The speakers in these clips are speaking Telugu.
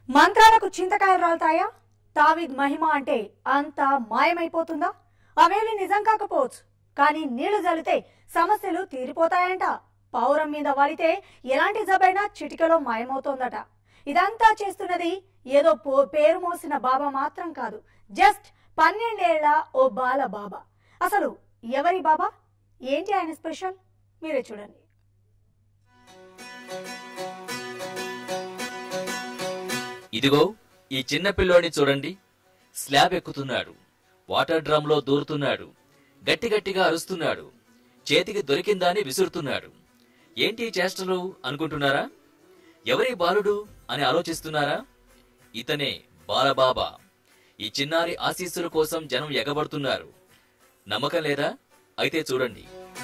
మంత్రాలకు చింతకాయలు రాలుతాయా తావిద్ మహిమ అంటే అంతా మాయమైపోతుందా అవేవి నిజం కాకపోవచ్చు కానీ నీళ్లు జల్లితే సమస్యలు తీరిపోతాయంట పౌరం మీద వాలితే ఎలాంటి జబైనా చిటికలో మాయమవుతోందట ఇదంతా చేస్తున్నది ఏదో పో- పేరు మోసిన బాబా మాత్రం కాదు జస్ట్ పన్నెండేళ్ల ఓ బాల బాబా అసలు ఎవరి బాబా ఏంటి ఆయన స్పెషల్ మీరే చూడండి ఇదిగో ఈ చిన్న పిల్లోని చూడండి స్లాబ్ ఎక్కుతున్నాడు వాటర్ డ్రమ్ లో దూరుతున్నాడు గట్టి గట్టిగా అరుస్తున్నాడు చేతికి దొరికిందాని విసురుతున్నాడు ఏంటి ఈ చేష్టలు అనుకుంటున్నారా ఎవరి బాలుడు అని ఆలోచిస్తున్నారా ఇతనే బాలబాబా ఈ చిన్నారి ఆశీస్సుల కోసం జనం ఎగబడుతున్నారు నమ్మకం లేదా అయితే చూడండి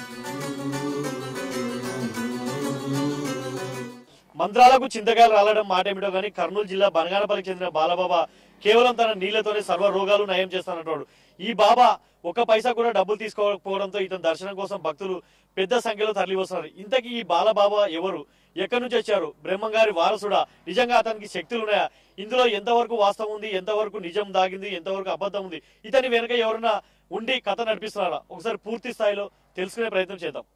మంత్రాలకు చింతకాయలు రాలడం మాట ఏమిటో కానీ కర్నూలు జిల్లా బనగానపల్లికి చెందిన బాలబాబా కేవలం తన నీళ్లతోనే సర్వ రోగాలు నయం చేస్తానంటాడు ఈ బాబా ఒక్క పైసా కూడా డబ్బులు తీసుకోకపోవడంతో ఇతని దర్శనం కోసం భక్తులు పెద్ద సంఖ్యలో తరలి వస్తున్నారు ఇంతకీ ఈ బాలబాబా ఎవరు ఎక్కడి నుంచి వచ్చారు బ్రహ్మంగారి వారసుడా నిజంగా అతనికి శక్తులు ఉన్నాయా ఇందులో ఎంతవరకు వాస్తవం ఉంది ఎంతవరకు నిజం దాగింది ఎంతవరకు అబద్ధం ఉంది ఇతని వెనుక ఎవరన్నా ఉండి కథ నడిపిస్తున్నారా ఒకసారి పూర్తి స్థాయిలో తెలుసుకునే ప్రయత్నం చేద్దాం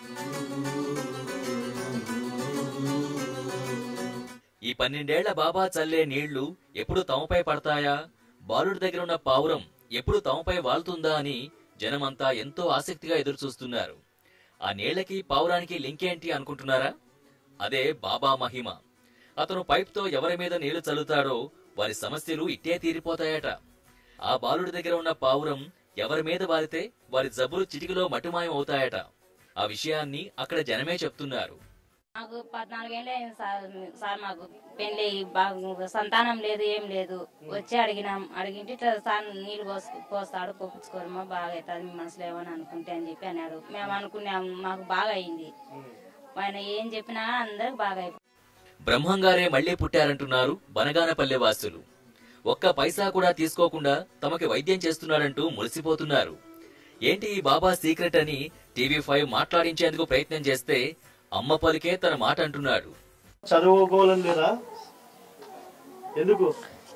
ఈ పన్నెండేళ్ల బాబా చల్లే నీళ్లు ఎప్పుడు తమపై పడతాయా బాలుడి దగ్గర ఉన్న పావురం ఎప్పుడు తమపై వాలుతుందా అని జనమంతా ఎంతో ఆసక్తిగా ఎదురుచూస్తున్నారు ఆ నీళ్లకి పావురానికి లింక్ ఏంటి అనుకుంటున్నారా అదే బాబా మహిమ అతను పైప్తో ఎవరి మీద నీళ్లు చల్లుతాడో వారి సమస్యలు ఇట్టే తీరిపోతాయట ఆ బాలుడి దగ్గర ఉన్న పావురం ఎవరి మీద వాలితే వారి జబ్బులు చిటికలో మటుమాయం అవుతాయట ఆ విషయాన్ని అక్కడ జనమే చెప్తున్నారు మాకు పద్నాలుగేళ్ళే అయింది సార్ సార్ మాకు పెళ్లి బాగా సంతానం లేదు ఏం లేదు వచ్చి అడిగినాం అడిగింటే ఇట్లా సార్ నీళ్ళు పోసు పోస్తాడు పోపించుకోరమ్మా బాగా అవుతుంది మీ మనసులో ఏమని అనుకుంటే అని చెప్పి అన్నాడు మేము అనుకున్నాం మాకు బాగా అయింది ఆయన ఏం చెప్పినా అందరికి బాగా అయిపోయింది బ్రహ్మంగారే మళ్లీ పుట్టారంటున్నారు బనగానపల్లె వాసులు ఒక్క పైసా కూడా తీసుకోకుండా తమకి వైద్యం చేస్తున్నాడంటూ మురిసిపోతున్నారు ఏంటి ఈ బాబా సీక్రెట్ అని టీవీ ఫైవ్ మాట్లాడించేందుకు ప్రయత్నం చేస్తే అమ్మ పలికే తన మాట అంటున్నాడు చదువుకోవాలని లేదా ఎందుకు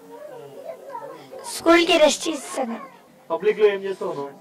స్కూల్ కి రెస్ట్ ఇస్తాను పబ్లిక్ లో ఏం చేస్తావు నువ్వు?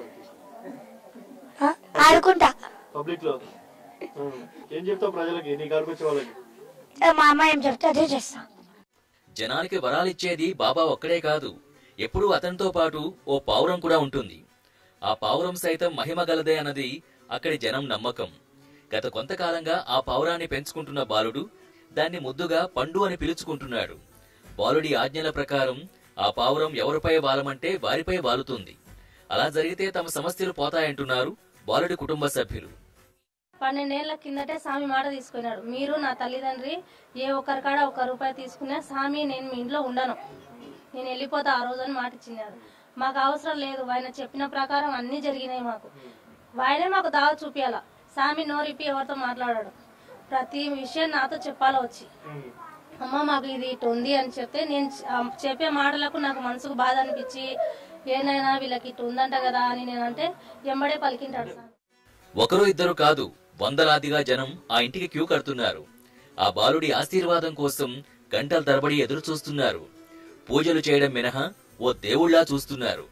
ఆ, ఆడుకుంటా పబ్లిక్ లో ఆ. ఏం చెప్తావు ప్రజలకి నీ కాడికి వచ్చే వాళ్ళకి ఆ, మా అమ్మ ఏం చెప్తే అదే చేస్తా జనానికి వరాలిచ్చేది బాబా ఒక్కడే కాదు ఎప్పుడూ అతనితో పాటు ఓ పావురం కూడా ఉంటుంది ఆ పావురం సైతం మహిమ గలదే అన్నది అక్కడి జనం నమ్మకం గత కొంతకాలంగా ఆ పావురాన్ని పెంచుకుంటున్న బాలుడు దాన్ని ముద్దుగా పండు అని పిలుచుకుంటున్నాడు బాలుడి ఆజ్ఞల ప్రకారం ఆ పావురం ఎవరిపై వాలమంటే వారిపై వాలుతుంది అలా జరిగితే తమ సమస్యలు పోతాయంటున్నారు బాలుడి కుటుంబ సభ్యులు పన్నెండేళ్ల కిందటే స్వామి మాట తీసుకున్నాడు మీరు నా తల్లిదండ్రి ఏ ఒక్కరి కాడ ఒక్క రూపాయి తీసుకున్నా స్వామి నేను మీ ఇంట్లో ఉండను నేను వెళ్ళిపోతా ఆ రోజు అని మాట ఇచ్చినాడు మాకు అవసరం లేదు ఆయన చెప్పిన ప్రకారం అన్నీ జరిగినాయి మాకు ఆయనే మాకు దావ చూపించాల స్వామి నోరిప్పి ఎవరితో మాట్లాడాడు ప్రతి విషయం నాతో చెప్పాలా వచ్చి అమ్మ మాకు ఇది ఇటు ఉంది అని చెప్తే నేను చె- ఆ చెప్పే మాటలకు నాకు మనసుకు బాధ అనిపించి ఏనైనా వీళ్ళకి ఇటు ఉందంట కదా అని నేనంటే ఎంబడే పలికింటాడు స్వామి ఒకరు ఇద్దరు కాదు వందలాదిగా జనం ఆ ఇంటికి క్యూ కడుతున్నారు ఆ బాలుడి ఆశీర్వాదం కోసం గంటల తరబడి ఎదురు చూస్తున్నారు పూజలు చేయడం మినహా ఓ దేవుళ్లా చూస్తున్నారు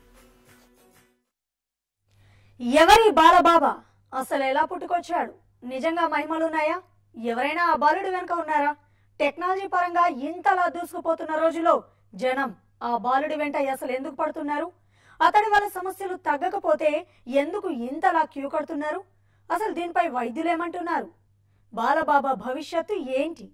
ఎవరి బాలబాబా అసలు ఎలా పుట్టుకొచ్చాడు నిజంగా మహిమలున్నాయా ఎవరైనా ఆ బాలుడి వెనుక ఉన్నారా టెక్నాలజీ పరంగా ఇంతలా దూసుకుపోతున్న రోజులో జనం ఆ బాలుడి వెంట అసలు ఎందుకు పడుతున్నారు అతడి వల్ల సమస్యలు తగ్గకపోతే ఎందుకు ఇంతలా క్యూ కడుతున్నారు అసలు దీనిపై వైద్యులు ఏమంటున్నారు బాలబాబా భవిష్యత్తు ఏంటి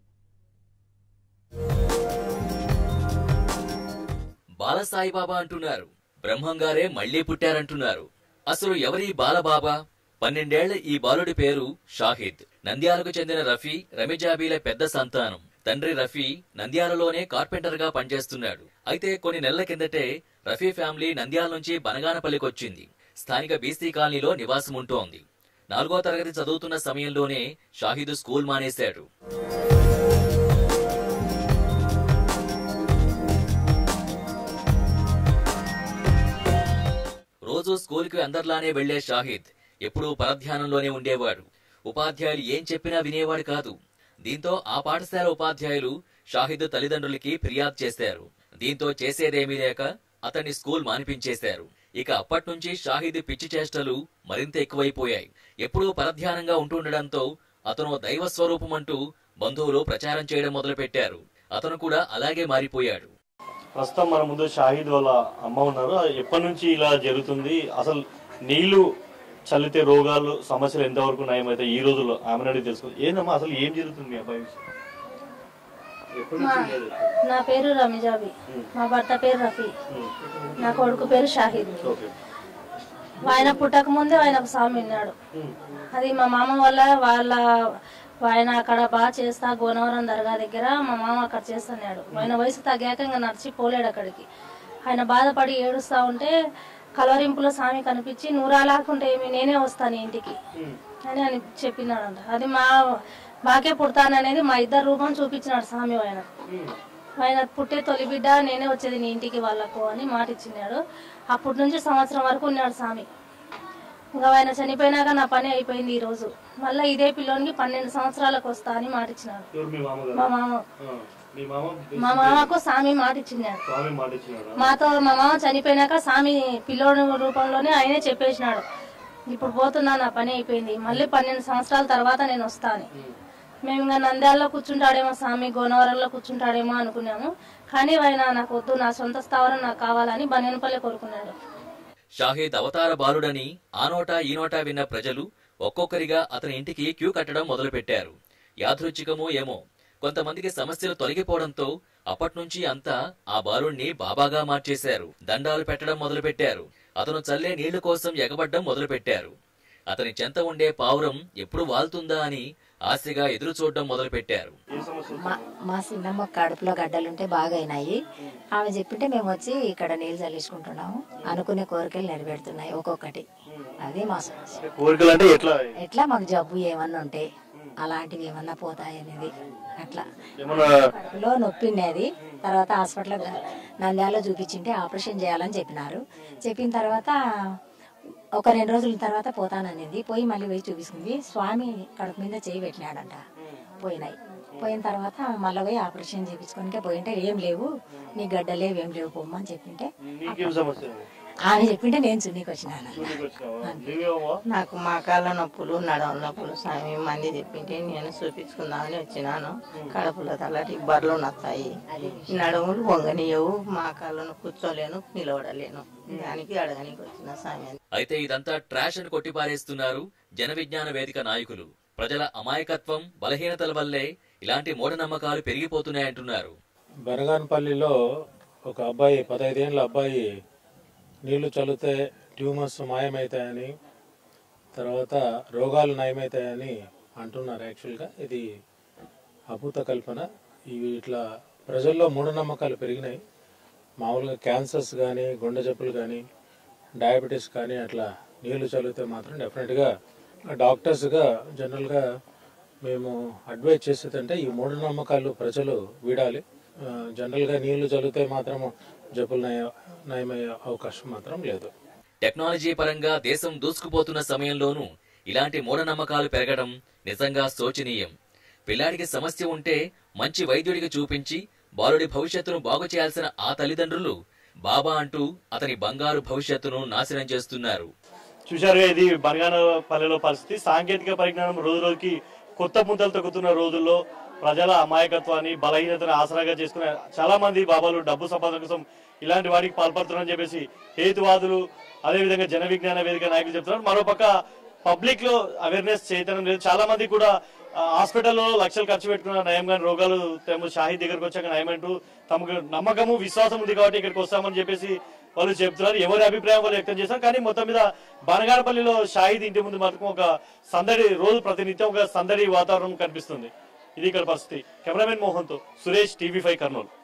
బాలసాయిబాబా అంటున్నారు బ్రహ్మంగారే మళ్లీ పుట్టారంటున్నారు అసలు ఎవరి బాలబాబా పన్నెండేళ్ల ఈ బాలుడి పేరు షాహిద్ నంద్యాలకు చెందిన రఫీ రమిజాబీల పెద్ద సంతానం తండ్రి రఫీ నంద్యాలలోనే కార్పెంటర్ గా పనిచేస్తున్నాడు అయితే కొన్ని నెలల కిందటే రఫీ ఫ్యామిలీ నంద్యాల నుంచి బనగానపల్లికొచ్చింది స్థానిక బీసీ కాలనీలో నివాసం ఉంటోంది నాలుగో తరగతి చదువుతున్న సమయంలోనే షాహిద్ స్కూల్ మానేశాడు రోజు స్కూల్కి అందరిలానే వెళ్లే షాహిద్ ఎప్పుడూ పరధ్యానంలోనే ఉండేవాడు ఉపాధ్యాయులు ఏం చెప్పినా వినేవాడు కాదు దీంతో ఆ పాఠశాల ఉపాధ్యాయులు షాహిద్ తల్లిదండ్రులకి ఫిర్యాదు చేశారు దీంతో చేసేదేమీ లేక అతన్ని స్కూల్ మానిపించేశారు ఇక అప్పట్నుంచి షాహిద్ పిచ్చి చేష్టలు మరింత ఎక్కువైపోయాయి ఎప్పుడూ పరధ్యానంగా ఉంటుండడంతో అతను దైవ స్వరూపమంటూ బంధువులు ప్రచారం చేయడం మొదలుపెట్టారు అతను కూడా అలాగే మారిపోయాడు ప్రస్తుతం మన ముందు షాహిద్ వాళ్ళ అమ్మ ఉన్నారు ఎప్పటి నుంచి ఇలా జరుగుతుంది అసలు నీళ్లు చల్లితే రోగాలు సమస్యలు ఎంతవరకు నయమైతాయి ఈ రోజుల్లో ఆమె అడిగి తెలుసుకుంది ఏందమ్మా అసలు ఏం జరుగుతుంది మీ అబ్బాయి విషయం? ఎప్పటి మా నుంచి లేదు? నా పేరు రమిజాబి మా భర్త పేరు రఫీ ఉమ్, నా కొడుకు పేరు షాహిద్ ఓకే ఆయన పుట్టక ముందే ఆయన ఒక స్వామి విన్నాడు ఉమ్, అది మా మామ వల్ల వాళ్ళ ఆయన అక్కడ బాగా చేస్తా గోనవరం దర్గా దగ్గర మా మామ అక్కడ చేస్తున్నాడు ఆయన వయసు తగ్గాక ఇంకా నడిచి పోలేడు అక్కడికి ఆయన బాధపడి ఏడుస్తా ఉంటే కలవరింపులో స్వామి కనిపించి నువ్వు రాలాకుంటే ఏమి నేనే వస్తాను ఈ ఇంటికి ఉమ్, అని అని చెప్పినాడంట అది మా మాకే పుడతాననేది మా ఇద్దరు రూపం చూపించినాడు స్వామి ఆయన ఉమ్. ఆయన పుట్టే తొలి బిడ్డ నేనే వచ్చేది నీ ఇంటికి వాళ్ళకు అని మాట ఇచ్చినాడు అప్పటి నుంచి సంవత్సరం వరకు ఉన్నాడు స్వామి ఇంకా ఆయన చనిపోయినాక నా పని అయిపోయింది ఈ రోజు మళ్ళీ ఇదే పిల్లోనికి పన్నెండు సంవత్సరాలకు వస్తా అని మాట ఇచ్చినాడు ఎవరు మీ మామగారు మా మామ ఆ, మీ మామ మా మామకు స్వామి మాట ఇచ్చినాడు స్వామి మాట ఇచ్చినారా మాతో మా మామ చనిపోయినాక స్వామి పిల్లోని రూపంలోనే ఆయనే చెప్పేసినాడు ఇప్పుడు పోతున్నా నా పని అయిపోయింది మళ్ళీ పన్నెండు సంవత్సరాల తర్వాత నేను వస్తా అని మేము ఇంకా నంద్యాలలో కూర్చుంటాడేమో స్వామి గోనవరంలో కూర్చుంటాడేమో అనుకున్నాము కానీ ఆయన నాకు వద్దు నా సొంత స్థావరం నాకు కావాలని బనేనపల్లి కోరుకున్నాడు షాహిద్ అవతార బాలుడని ఆ నోటా ఈ నోటా విన్న ప్రజలు ఒక్కొక్కరిగా అతని ఇంటికి క్యూ కట్టడం మొదలుపెట్టారు యాదృచ్ఛికమో ఏమో కొంతమందికి సమస్యలు తొలగిపోవడంతో అప్పట్నుంచి అంతా ఆ బాలుణ్ణి బాబాగా మార్చేశారు దండాలు పెట్టడం మొదలుపెట్టారు అతను చల్లే నీళ్ల కోసం ఎగబడ్డం మొదలుపెట్టారు అతని చెంత ఉండే పావురం ఎప్పుడు వాల్తుందా అని ఆశగా ఎదురు చూడడం మొదలుపెట్టారు ఏ సమస్య మా మా చిన్నమ్మ కడుపులో గడ్డలుంటే బాగా అయినాయి ఆమె చెప్పింటే మేము వచ్చి ఇక్కడ నీళ్ళు చల్లించుకుంటున్నాము అనుకునే కోరికలు నెరవేరుతున్నాయి ఒక్కొక్కటి అది మా సమస్య కోరికలు అంటే ఎట్లా ఎట్లా మాకు జబ్బు ఏమన్నా ఉంటే అలాంటివి ఏమన్నా పోతాయి అనేది అట్లా ఏమన్నా కడుపులో నొప్పి ఉండేది తర్వాత హాస్పిటల్ నంద్యాలలో చూపించింటే ఆపరేషన్ చేయాలని చెప్పినారు చెప్పిన తర్వాత ఒక రెండు రోజుల తర్వాత పోతాననేది పోయి మళ్ళీ పోయి చూపించుకుంది స్వామి కడుపు మీద చేయి పెట్టినాడంట పోయినాయి పోయిన తర్వాత మళ్ళీ పోయి ఆపరేషన్ చేయించుకోనికే పోయింటే ఏం లేవు నీ గడ్డలేవు ఏం లేవు పొమ్మని చెప్పింటే నీకేం సమస్య ఆమె చెప్పింటే నేను చున్నీకి వచ్చినాను చూడనీకి వచ్చినావా? నువ్వేమమ్మా? నాకు మకాళ్ళ నొప్పులు నడవల నొప్పులు స్వామి మంది చెప్పింటే నేను చూపించుకుందామని వచ్చినాను కడుపులో తల్లటి బర్రెలు నత్తాయి నడుములు వంగనియవు మకాళ్ళను కూర్చోలేను నిలబడలేను దానికి అడగనికి వచ్చిన స్వామి అయితే ఇదంతా ట్రాష్ అని కొట్టిపారేస్తున్నారు జన విజ్ఞాన వేదిక నాయకులు ప్రజల అమాయకత్వం బలహీనతల వల్లే ఇలాంటి మూఢనమ్మకాలు పెరిగిపోతున్నాయంటున్నారు బనగానపల్లిలో ఒక అబ్బాయి పదహైదేళ్ళ అబ్బాయి నీళ్లు చల్లితే ట్యూమర్స్ మాయమవుతాయని తర్వాత రోగాలు నయమవుతాయని అంటున్నారు యాక్చువల్గా ఇది అభూత కల్పన ఇవి ఇట్లా ప్రజల్లో మూఢనమ్మకాలు పెరిగినాయి మామూలుగా క్యాన్సర్స్ కానీ గుండె జబ్బులు కానీ డయాబెటీస్ కానీ అట్లా నీళ్లు చల్లితే మాత్రం డెఫినెట్గా డాక్టర్స్గా జనరల్గా మేము అడ్వైజ్ చేసేదంటే ఈ మూఢనమ్మకాలు ప్రజలు వీడాలి ఆ, జనరల్గా నీళ్లు చల్లితే మాత్రం జబ్బులు నయ నయమయ్యే అవకాశం మాత్రం లేదు టెక్నాలజీ పరంగా దేశం దూసుకుపోతున్న సమయంలోనూ ఇలాంటి మూఢనమ్మకాలు పెరగడం నిజంగా శోచనీయం పిల్లాడికి సమస్య ఉంటే మంచి వైద్యుడికి చూపించి బాలుడి భవిష్యత్తును బాగు చేయాల్సిన ఆ తల్లిదండ్రులు బాబా అంటూ అతని బంగారు భవిష్యత్తును నాశనం చేస్తున్నారు చూశారుగా ఇది బనగానపల్లెలో పరిస్థితి సాంకేతిక పరిజ్ఞానం రోజు రోజుకి కొత్త ముద్దలు తొక్కుతున్న రోజుల్లో ప్రజల అమాయకత్వాన్ని బలహీనతను ఆసరాగా చేసుకునే చాలా మంది బాబాలు డబ్బు సంపాదన కోసం ఇలాంటి వాటికి పాల్పడుతున్నారని చెప్పేసి హేతువాదులు అదేవిధంగా జన విజ్ఞాన వేదిక నాయకులు చెప్తున్నారు మరోపక్క పబ్లిక్ లో అవేర్నెస్ చైతన్యం లేదు చాలా మంది కూడా ఆ, హాస్పిటల్లో లక్షలు ఖర్చు పెట్టుకున్న నయం కానీ రోగాలు తమ షాహీ దగ్గరకు వచ్చాక నయమంటూ తమకు నమ్మకము విశ్వాసం ఉంది కాబట్టి ఇక్కడికి వస్తామని చెప్పేసి వాళ్ళు చెప్తున్నారు ఎవరి అభిప్రాయం వాళ్ళు వ్యక్తం చేస్తారు కానీ మొత్తం మీద బనగానపల్లిలో షాహిద్ ఇంటి ముందు మాత్రం ఒక సందడి రోజు ప్రతినిత్యం ఒక సందడి వాతావరణం కనిపిస్తుంది ఇది ఇక్కడ పరిస్థితి కెమెరామెన్ మోహన్ తో సురేష్ టీవీ ఫైవ్ కర్నూలు